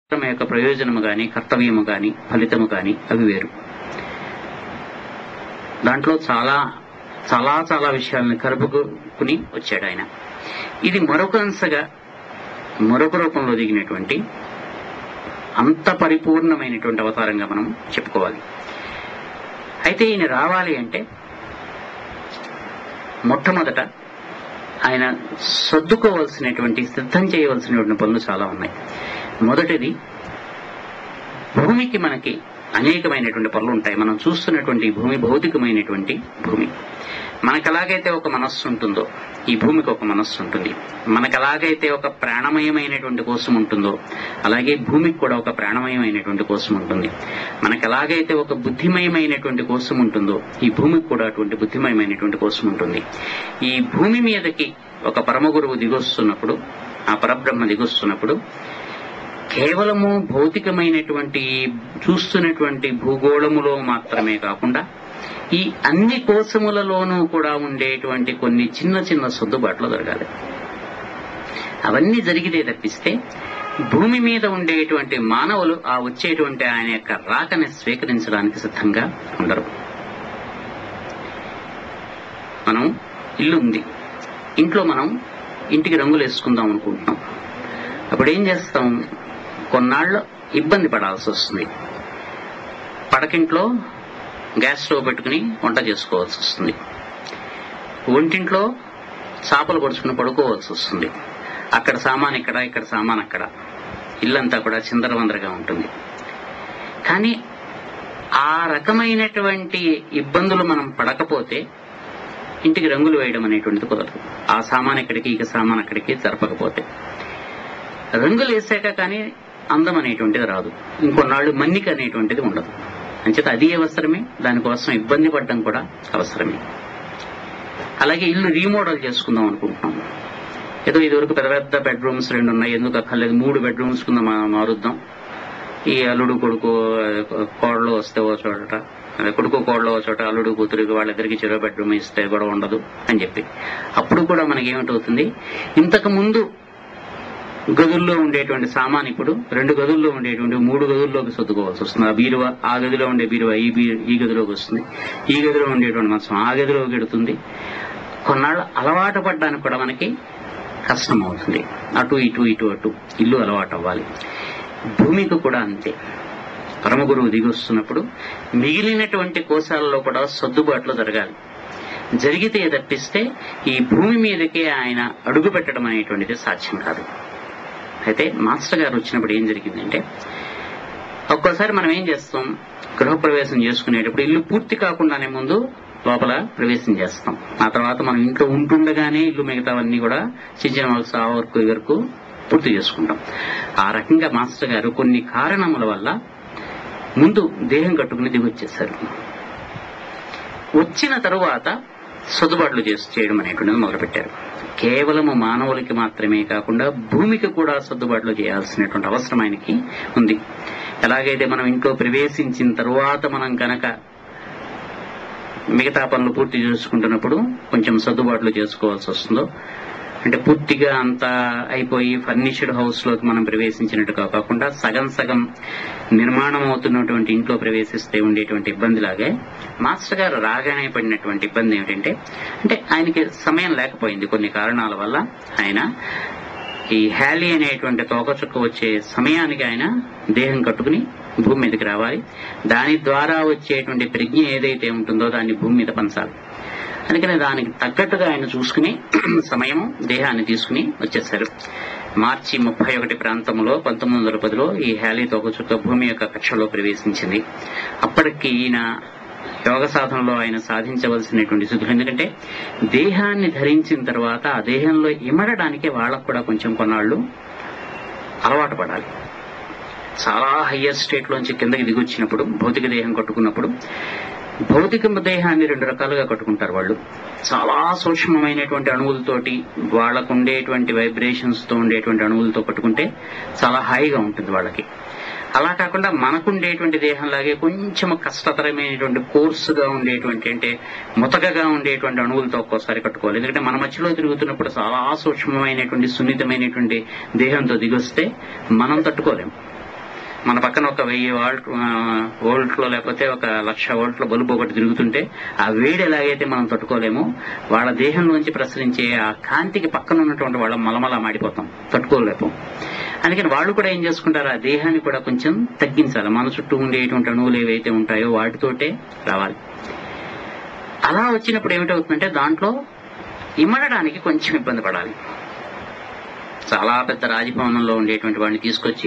తమ యొక్క ప్రయోజనము గాని కర్తవ్యము గాని ఫలితము గాని అవి వేరు దాంట్లో చాలా చాలా చాలా విషయాలను కలుపుకుని వచ్చాడు ఆయన ఇది మరొక అంశగా మరొక రూపంలో దిగినటువంటి అంత పరిపూర్ణమైనటువంటి అవతారంగా మనం చెప్పుకోవాలి అయితే ఈయన రావాలి అంటే మొట్టమొదట ఆయన సర్దుకోవలసినటువంటి సిద్ధం చేయవలసినటువంటి పనులు చాలా ఉన్నాయి మొదటిది భూమికి మనకి అనేకమైనటువంటి పనులు ఉంటాయి మనం చూస్తున్నటువంటి ఈ భూమి భౌతికమైనటువంటి భూమి మనకు ఎలాగైతే ఒక మనస్సు ఉంటుందో ఈ భూమికి ఒక మనస్సు ఉంటుంది మనకు ఎలాగైతే ఒక ప్రాణమయమైనటువంటి కోసం ఉంటుందో అలాగే భూమికి కూడా ఒక ప్రాణమయమైనటువంటి కోసం ఉంటుంది మనకు ఎలాగైతే ఒక బుద్ధిమయమైనటువంటి కోసం ఉంటుందో ఈ భూమికి కూడా అటువంటి బుద్ధిమయమైనటువంటి కోసం ఉంటుంది ఈ భూమి మీదకి ఒక పరమ గురువు దిగొస్తున్నప్పుడు ఆ పరబ్రహ్మ దిగొస్తున్నప్పుడు కేవలము భౌతికమైనటువంటి చూస్తున్నటువంటి భూగోళములో మాత్రమే కాకుండా ఈ అన్ని కోశములలోనూ కూడా ఉండేటువంటి కొన్ని చిన్న చిన్న సర్దుబాట్లు జరగాలి అవన్నీ జరిగితే తప్పిస్తే భూమి మీద ఉండేటువంటి మానవులు ఆ వచ్చేటువంటి ఆయన యొక్క రాకని స్వీకరించడానికి సిద్ధంగా ఉండరు మనం ఇల్లు ఉంది ఇంట్లో మనం ఇంటికి రంగులు వేసుకుందాం అనుకుంటున్నాం అప్పుడు ఏం చేస్తాం కొన్నాళ్ళు ఇబ్బంది పడాల్సి వస్తుంది పడకింట్లో గ్యాస్ స్టవ్ పెట్టుకుని వంట చేసుకోవాల్సి వస్తుంది ఒంటింట్లో చేపలు పొడుచుకుని పడుకోవాల్సి వస్తుంది అక్కడ సామాన్ ఇక్కడ ఇక్కడ సామాన్ అక్కడ ఇల్లంతా కూడా చిందరవందరగా ఉంటుంది కానీ ఆ రకమైనటువంటి ఇబ్బందులు మనం పడకపోతే ఇంటికి రంగులు వేయడం అనేటువంటిది కుదరదు ఆ సామాన్ ఎక్కడికి ఇక సామాన్ అక్కడికి జరపకపోతే రంగులు వేసాక కానీ అందం అనేటువంటిది రాదు ఇంకొన్నాళ్ళు మన్నిక అనేటువంటిది ఉండదు అంచేత అది అవసరమే దానికోసం ఇబ్బంది పడడం కూడా అవసరమే అలాగే ఇల్లు రీమోడల్ చేసుకుందాం అనుకుంటున్నాం ఏదో ఇదివరకు పెద్ద పెద్ద బెడ్రూమ్స్ రెండు ఉన్నాయి ఎందుకు అక్కర్లేదు మూడు బెడ్రూమ్స్ కింద మా- మారుద్దాం ఈ అల్లుడు కొడుకు కోడలు వస్తే ఓ చోట అదే కొడుకు కోడలు ఓ చోట అల్లుడు కూతురికి వాళ్ళిద్దరికి చెరో బెడ్రూమ్ ఇస్తే కూడా ఉండదు అని చెప్పి అప్పుడు కూడా మనకి ఏమిటవుతుంది ఇంతకు ముందు గదుల్లో ఉండేటువంటి సామాన్ ఇప్పుడు రెండు గదుల్లో ఉండేటువంటి మూడు గదుల్లోకి సర్దుకోవాల్సి వస్తుంది ఆ బీరువా ఆ గదిలో ఉండే బీరువా ఈ బీ ఈ గదిలోకి వస్తుంది ఈ గదిలో ఉండేటువంటి మంచం ఆ గదిలోకి ఎడుతుంది కొన్నాళ్ళు అలవాటు పడడానికి కూడా మనకి కష్టం అవుతుంది అటు ఇటు ఇటు అటు ఇల్లు అలవాటు అవ్వాలి భూమికి కూడా అంతే పరమ గురువు దిగొస్తున్నప్పుడు మిగిలినటువంటి కోశాలలో కూడా సర్దుబాట్లు జరగాలి జరిగితే తప్పిస్తే ఈ భూమి మీదకే ఆయన అడుగు పెట్టడం అనేటువంటిది సాధ్యం కాదు అయితే మాస్టర్ గారు వచ్చినప్పుడు ఏం జరిగిందంటే ఒక్కోసారి మనం ఏం చేస్తాం గృహప్రవేశం చేసుకునేటప్పుడు ఇల్లు పూర్తి కాకుండానే ముందు లోపల ప్రవేశం చేస్తాం ఆ తర్వాత మనం ఇంట్లో ఉంటుండగానే ఇల్లు మిగతావన్నీ కూడా చిన్న వలస ఆ వరకు ఈ వరకు పూర్తి చేసుకుంటాం ఆ రకంగా మాస్టర్ గారు కొన్ని కారణముల వల్ల ముందు దేహం కట్టుకుని దిగొచ్చేసారు వచ్చిన తరువాత సర్దుబాట్లు చేసి చేయడం అనేటువంటిది మొదలుపెట్టారు కేవలము మానవులకి మాత్రమే కాకుండా భూమికి కూడా సర్దుబాట్లు చేయాల్సినటువంటి అవసరం ఆయనకి ఉంది ఎలాగైతే మనం ఇంట్లో ప్రవేశించిన తరువాత మనం కనుక మిగతా పనులు పూర్తి చేసుకుంటున్నప్పుడు కొంచెం సర్దుబాట్లు చేసుకోవాల్సి వస్తుందో అంటే పూర్తిగా అంతా అయిపోయి ఫర్నిష్డ్ హౌస్ లోకి మనం ప్రవేశించినట్టుగా కాకుండా సగం సగం నిర్మాణం అవుతున్నటువంటి ఇంట్లో ప్రవేశిస్తే ఉండేటువంటి ఇబ్బంది లాగే మాస్టర్ గారు రాగానే పడినటువంటి ఇబ్బంది ఏమిటంటే అంటే ఆయనకి సమయం లేకపోయింది కొన్ని కారణాల వల్ల ఆయన ఈ హ్యాలీ అనేటువంటి తోకచుక్క వచ్చే సమయానికి ఆయన దేహం కట్టుకుని భూమి మీదకి రావాలి దాని ద్వారా వచ్చేటువంటి ప్రజ్ఞ ఏదైతే ఉంటుందో దాన్ని భూమి మీద పంచాలి అందుకని దానికి తగ్గట్టుగా ఆయన చూసుకుని సమయం దేహాన్ని తీసుకుని వచ్చేసారు మార్చి ముప్పై ఒకటి ప్రాంతంలో పంతొమ్మిది వందల పదిలో ఈ హ్యాలీ తోకచుక్క భూమి యొక్క కక్షలో ప్రవేశించింది అప్పటికి ఈయన యోగ సాధనలో ఆయన సాధించవలసినటువంటి స్థితులు ఎందుకంటే దేహాన్ని ధరించిన తర్వాత ఆ దేహంలో ఇమడడానికి వాళ్ళకు కూడా కొంచెం కొన్నాళ్ళు అలవాటు పడాలి చాలా హయ్యర్ స్టేట్ లోంచి కిందకి దిగొచ్చినప్పుడు భౌతిక దేహం కట్టుకున్నప్పుడు భౌతిక దేహాన్ని రెండు రకాలుగా కట్టుకుంటారు వాళ్ళు చాలా సూక్ష్మమైనటువంటి అణువులతోటి వాళ్ళకు ఉండేటువంటి వైబ్రేషన్స్ తో ఉండేటువంటి అణువులతో కట్టుకుంటే చాలా హాయిగా ఉంటుంది వాళ్ళకి అలా కాకుండా మనకుండేటువంటి దేహంలాగే కొంచెం కష్టతరమైనటువంటి కోర్సుగా ఉండేటువంటి అంటే ముతకగా ఉండేటువంటి అణువులతో ఒక్కోసారి కట్టుకోవాలి ఎందుకంటే మన మధ్యలో తిరుగుతున్నప్పుడు చాలా సూక్ష్మమైనటువంటి సున్నితమైనటువంటి దేహంతో దిగొస్తే మనం తట్టుకోలేం మన పక్కన ఒక వెయ్యి వాల్ట్ వోల్ట్లో లేకపోతే ఒక లక్ష వోల్ట్ల బల్బు ఒకటి తిరుగుతుంటే ఆ వేడి ఎలాగైతే మనం తట్టుకోలేమో వాళ్ళ దేహంలోంచి ప్రసరించే ఆ కాంతికి పక్కన ఉన్నటువంటి వాళ్ళ మలమల మాడిపోతాం తట్టుకోలేము అందుకని వాళ్ళు కూడా ఏం చేసుకుంటారు ఆ దేహాన్ని కూడా కొంచెం తగ్గించాలి మన చుట్టూ ఉండేటువంటి అణువులు ఏవైతే ఉంటాయో వాటితోటే రావాలి అలా వచ్చినప్పుడు ఏమిటవుతుందంటే దాంట్లో ఇమ్మడడానికి కొంచెం ఇబ్బంది పడాలి చాలా పెద్ద రాజభవనంలో ఉండేటువంటి వాడిని తీసుకొచ్చి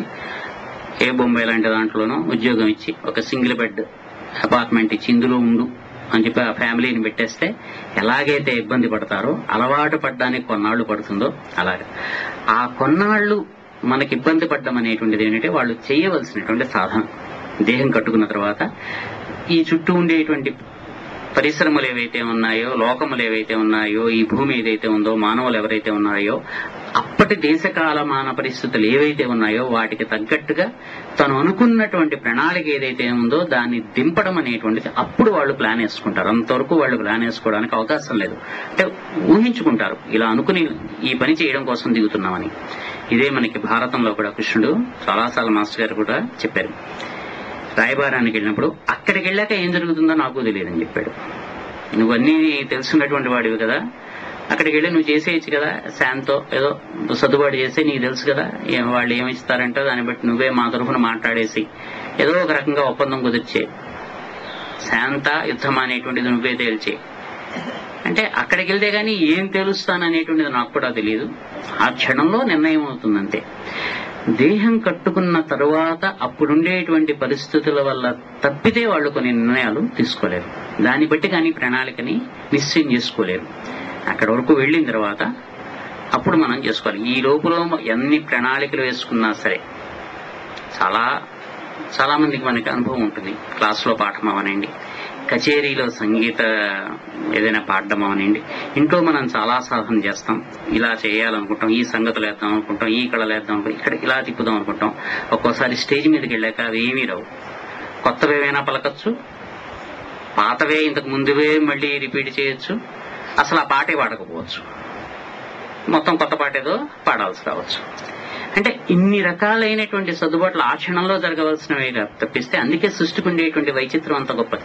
ఏ బొంబాయి లాంటి దాంట్లోనో ఉద్యోగం ఇచ్చి ఒక సింగిల్ బెడ్ అపార్ట్మెంట్ ఇచ్చి ఇందులో ఉండు అని చెప్పి ఆ ఫ్యామిలీని పెట్టేస్తే ఎలాగైతే ఇబ్బంది పడతారో అలవాటు పడ్డానికి కొన్నాళ్ళు పడుతుందో అలాగే ఆ కొన్నాళ్ళు మనకి ఇబ్బంది పడ్డం అనేటువంటిది ఏంటంటే వాళ్ళు చేయవలసినటువంటి సాధన దేహం కట్టుకున్న తర్వాత ఈ చుట్టూ ఉండేటువంటి పరిశ్రమలు ఏవైతే ఉన్నాయో లోకములు ఏవైతే ఉన్నాయో ఈ భూమి ఏదైతే ఉందో మానవులు ఎవరైతే ఉన్నాయో అప్పటి దేశకాలమాన పరిస్థితులు ఏవైతే ఉన్నాయో వాటికి తగ్గట్టుగా తను అనుకున్నటువంటి ప్రణాళిక ఏదైతే ఉందో దాన్ని దింపడం అనేటువంటిది అప్పుడు వాళ్ళు ప్లాన్ వేసుకుంటారు అంతవరకు వాళ్ళు ప్లాన్ వేసుకోవడానికి అవకాశం లేదు అంటే ఊహించుకుంటారు ఇలా అనుకుని ఈ పని చేయడం కోసం దిగుతున్నామని ఇదే మనకి భారతంలో కూడా కృష్ణుడు చాలాసార్లు మాస్టర్ గారు కూడా చెప్పారు రాయబారానికి వెళ్ళినప్పుడు అక్కడికి వెళ్ళాక ఏం జరుగుతుందో నాకు తెలియదని చెప్పాడు నువ్వు అన్నీ తెలుసున్నటువంటి వాడివి కదా అక్కడికి వెళ్ళి నువ్వు చేసేయచ్చు కదా శాంతో ఏదో సర్దుబాటు చేస్తే నీకు తెలుసు కదా ఏం వాళ్ళు ఏమి ఇస్తారంటే దాన్ని బట్టి నువ్వే మా తరఫున మాట్లాడేసి ఏదో ఒక రకంగా ఒప్పందం కుదిర్చే శాంత యుద్ధం అనేటువంటిది నువ్వే తేల్చే అంటే అక్కడికి వెళ్తే గానీ ఏం తెలుస్తాననేటువంటిది నాకు కూడా తెలియదు ఆ క్షణంలో నిర్ణయం అవుతుందంతే దేహం కట్టుకున్న తరువాత అప్పుడుండేటువంటి పరిస్థితుల వల్ల తప్పితే వాళ్ళు కొన్ని నిర్ణయాలు తీసుకోలేరు దాన్ని బట్టి కానీ ప్రణాళికని నిశ్చయం చేసుకోలేరు అక్కడ వరకు వెళ్ళిన తర్వాత అప్పుడు మనం చేసుకోవాలి ఈ లోపల ఎన్ని ప్రణాళికలు వేసుకున్నా సరే చాలా చాలా మందికి మనకి అనుభవం ఉంటుంది క్లాస్లో పాఠం అవనండి కచేరీలో సంగీత ఏదైనా పాడడం అవనండి ఇంట్లో మనం చాలా సాధన చేస్తాం ఇలా చేయాలనుకుంటాం ఈ సంగతులు వేద్దాం అనుకుంటాం ఈ కళలు వేద్దాం అనుకుంటాం ఇక్కడ ఇలా తిప్పుదాం అనుకుంటాం ఒక్కోసారి స్టేజ్ మీదకి వెళ్ళాక అవి ఏమీ రావు కొత్తవి ఏమైనా పలకచ్చు పాతవే ఇంతకు ముందువే మళ్ళీ రిపీట్ చేయొచ్చు అసలు ఆ పాటే పాడకపోవచ్చు మొత్తం కొత్త పాట ఏదో పాడాల్సి రావచ్చు అంటే ఇన్ని రకాలైనటువంటి సర్దుబాట్లు ఆ క్షణంలో జరగవలసినవి తప్పిస్తే అందుకే సృష్టికి ఉండేటువంటి వైచిత్రం అంత గొప్పది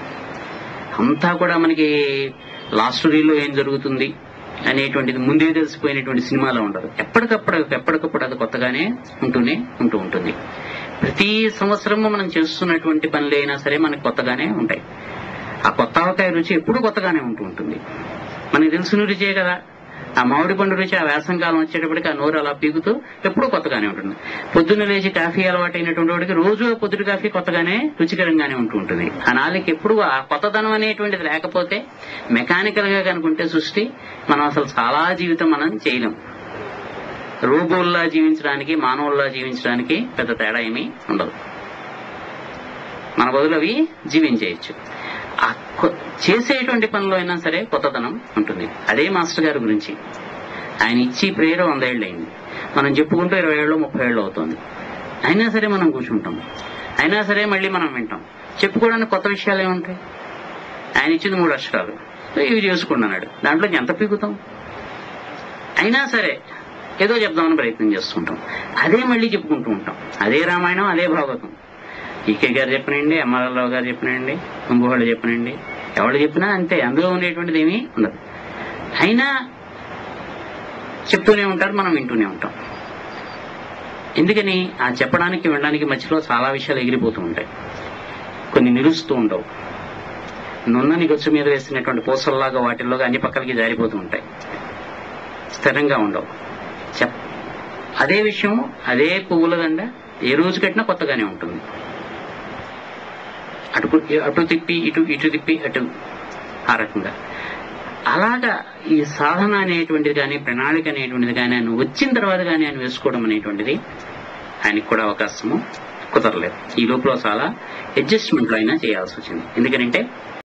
అంతా కూడా మనకి లాస్ట్ రీల్లో ఏం జరుగుతుంది అనేటువంటిది ముందే తెలిసిపోయినటువంటి సినిమాలో ఉండదు ఎప్పటికప్పుడు ఎప్పటికప్పుడు అది కొత్తగానే ఉంటూనే ఉంటూ ఉంటుంది ప్రతి సంవత్సరము మనం చేస్తున్నటువంటి పనులైనా సరే మనకి కొత్తగానే ఉంటాయి ఆ కొత్త ఆవకాయ రుచి ఎప్పుడు కొత్తగానే ఉంటూ ఉంటుంది మనకి తెలిసిన రుచే కదా ఆ మామిడి పండు రుచి ఆ వేసం కాలం వచ్చేటప్పటికి ఆ నోరు అలా పీకుతూ ఎప్పుడూ కొత్తగానే ఉంటుంది పొద్దున్న లేచి కాఫీ అలవాటైనటువంటి వాడికి రోజు పొద్దుటి కాఫీ కొత్తగానే రుచికరంగానే ఉంటూ ఉంటుంది ఆ నాలుగు ఎప్పుడు ఆ కొత్తదనం అనేటువంటిది లేకపోతే మెకానికల్ గా కనుకుంటే సృష్టి మనం అసలు చాలా జీవితం మనం చేయలేం రోబోల్లా జీవించడానికి మానవుల్లా జీవించడానికి పెద్ద తేడా ఏమీ ఉండదు మన బదులు అవి జీవించేయచ్చు ఆ కొ- చేసేటువంటి పనిలో అయినా సరే కొత్తదనం ఉంటుంది అదే మాస్టర్ గారి గురించి ఆయన ఇచ్చి ప్రేయర్ వందేళ్ళు అయింది మనం చెప్పుకుంటూ ఇరవై ఏళ్ళు ముప్పై ఏళ్ళు అవుతుంది అయినా సరే మనం కూర్చుంటాం అయినా సరే మళ్ళీ మనం వింటాం చెప్పుకోవడానికి కొత్త విషయాలు ఏముంటాయి ఆయన ఇచ్చింది మూడు అక్షరాలు ఇవి చేసుకుంటున్నాడు దాంట్లో ఎంత పీకుతాం అయినా సరే ఏదో చెప్దామని ప్రయత్నం చేస్తుంటాం అదే మళ్ళీ చెప్పుకుంటూ ఉంటాం అదే రామాయణం అదే భాగవతం ఈకే గారు చెప్పనండి అమరారావు గారు చెప్పనండి ఇంకోళ్ళు చెప్పనండి ఎవరు చెప్పినా అంతే అందులో ఉండేటువంటిది ఏమీ ఉండదు అయినా చెప్తూనే ఉంటారు మనం వింటూనే ఉంటాం ఎందుకని ఆ చెప్పడానికి వినడానికి మధ్యలో చాలా విషయాలు ఎగిరిపోతూ ఉంటాయి కొన్ని నిలుస్తూ ఉండవు నున్నని గొచ్చు మీద వేసినటువంటి పూసల్లాగా వాటిల్లో అన్ని పక్కలకి జారిపోతూ ఉంటాయి స్థిరంగా ఉండవు చెప్ అదే విషయం అదే పువ్వుల దండ ఏ రోజు కట్టినా కొత్తగానే ఉంటుంది అటు అటు తిప్పి ఇటు ఇటు తిప్పి అటు ఆ రకంగా అలాగా ఈ సాధన అనేటువంటిది కానీ ప్రణాళిక అనేటువంటిది కానీ ఆయన వచ్చిన తర్వాత కానీ ఆయన వేసుకోవడం అనేటువంటిది ఆయనకు కూడా అవకాశము కుదరలేదు ఈ లోపల చాలా అడ్జస్ట్మెంట్లు అయినా చేయాల్సి వచ్చింది ఎందుకంటే